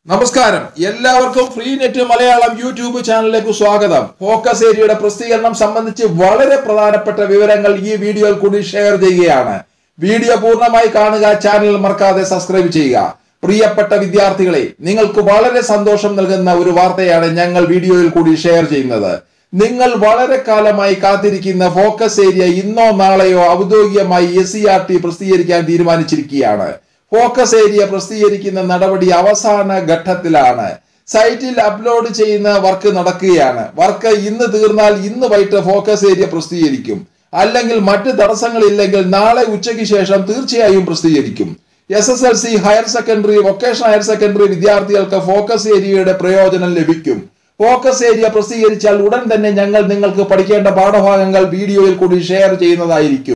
നമസ്കാരം എല്ലാവർക്കും free net Malayalam YouTube ചാനലിലേക്ക് സ്വാഗതം ഫോക്കസ് ഏരിയയുടെ പ്രസിദ്ധീകരണം സംബന്ധിച്ച് വളരെ പ്രധാനപ്പെട്ട വിവരങ്ങൾ ഈ വീഡിയോയിൽ കൂടി ഷെയർ ചെയ്യുകയാണ് വീഡിയോ പൂർണ്ണമായി കാണുക ചാനൽ മറക്കാതെ സബ്സ്ക്രൈബ് ചെയ്യുക പ്രിയപ്പെട്ട വിദ്യാർത്ഥികളെ നിങ്ങൾക്ക് വളരെ സന്തോഷം നൽകുന്ന ഒരു വാർത്തയാണ് ഞങ്ങൾ വീഡിയോയിൽ കൂടി ഷെയർ ചെയ്യുന്നത് നിങ്ങൾ വളരെ കാലമായി കാത്തിരിക്കുന്ന ഫോക്കസ് ഏരിയ ഇന്നോ നാളെയോ ഔദ്യോഗികമായി എസ് സി ആർ ടി പ്രസിദ്ധീകരിക്കാൻ തീരുമാനിച്ചിരിക്കുകയാണ് ഫോക്കസ് ഏരിയ പ്രസിദ്ധീകരിക്കുന്ന നടപടി അവസാന ഘട്ടത്തിലാണ് സൈറ്റിൽ അപ്ലോഡ് ചെയ്യുന്ന വർക്ക് നടക്കുകയാണ് വർക്ക് ഇന്ന് തീർന്നാൽ ഇന്ന് വൈകിട്ട് ഫോക്കസ് ഏരിയ പ്രസിദ്ധീകരിക്കും അല്ലെങ്കിൽ മറ്റ് തടസ്സങ്ങളില്ലെങ്കിൽ നാളെ ഉച്ചയ്ക്ക് ശേഷം തീർച്ചയായും പ്രസിദ്ധീകരിക്കും S S L C higher secondary vocational higher secondary വിദ്യാർത്ഥികൾക്ക് ഫോക്കസ് ഏരിയയുടെ പ്രയോജനം ലഭിക്കും ഫോക്കസ് ഏരിയ പ്രസിദ്ധീകരിച്ചാൽ ഉടൻ തന്നെ ഞങ്ങൾ നിങ്ങൾക്ക് പഠിക്കേണ്ട പാഠഭാഗങ്ങൾ വീഡിയോയിൽ കൂടി ഷെയർ ചെയ്യുന്നതായിരിക്കും